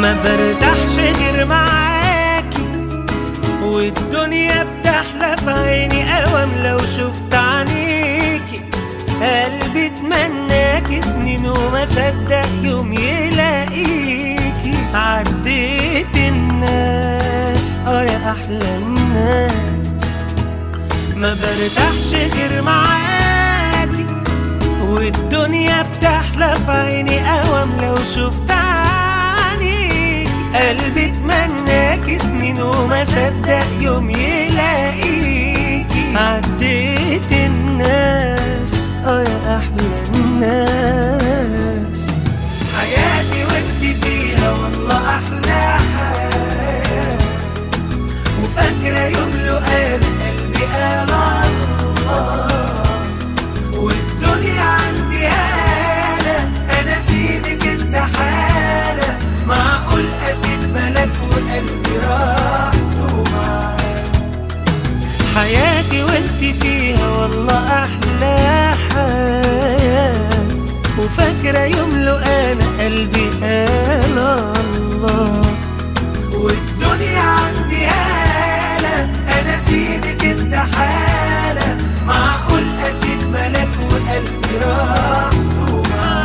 ما برتاحش غير معاكي والدنيا بتحلى في عيني اوام لو شفت عينيكي قلبي اتمناكي سنين وما صدق يوم يلاقيكي عديت الناس اه يا احلى الناس ما برتاحش غير معاكي والدنيا بتحلى في عيني اوام لو شفت عينيك قلبي اتمناكي سنين وما صدق يوم يلاقيكي عديت الناس اه يا احلى الناس حياتي وانت فيها والله احلى حياه وفاكرة يوم لو قال قلبي قال الله والدنيا عندي هالة أنا سيدك استحالة معقول أسيب ملك وقلبي راحته معاه حياتي وانت فيها والله أحلى حياة وفاكرة يوم لو أنا قلبي قال الله والدنيا عندي هالة أنا سيدك استحالة معقول أسيب ملك وقلبي راحته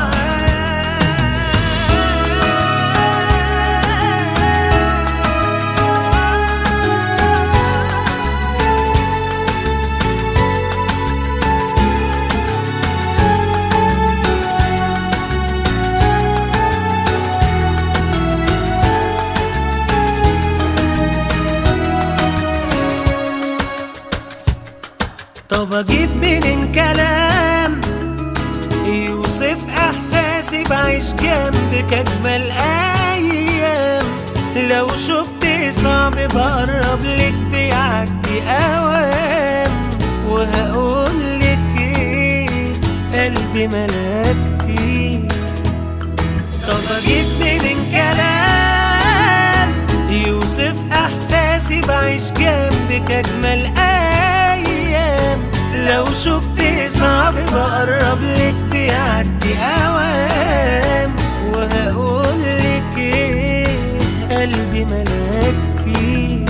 طب اجيب منين كلام يوصف احساسي بعيش جنبك اجمل ايام لو شفت صعب بقرب لك بيعدي اوام وهقول لك ايه قلبي ملكتي طب اجيب منين كلام يوصف احساسي بعيش جنبك اجمل ايام لو شفت صعب بقرب لك بيعدي اوام وهقول لك ايه قلبي ملكتي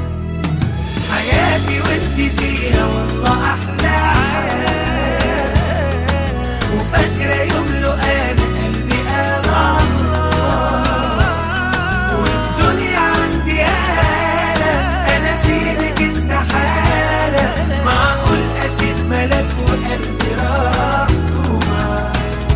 حياتي وانت فيها والله احلى حياه وفاكره يوم لو قال قلبي قال الله والدنيا عندي هالة أنا سيدك استحالة معقول أسيب ملك وقلبي راحته معاه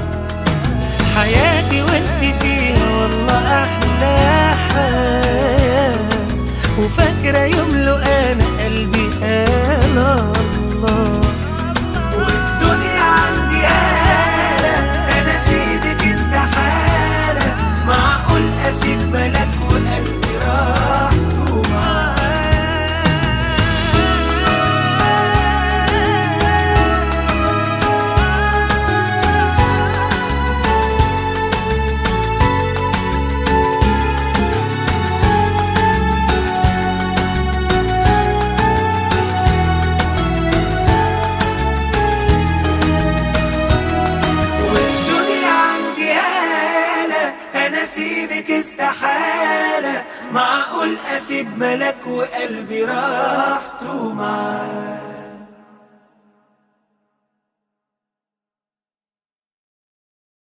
حياتي وانت فيها والله أحلى حياة وفاكرة يوم لو أنا قلبي قال الله والدنيا عندي هالة أنا سيدك استحالة معقول أسيب ملك وقلبي راحته والدنيا عندي هالة أنا سيبك استحالة معقول أسيب ملك وقلبي راحته معاه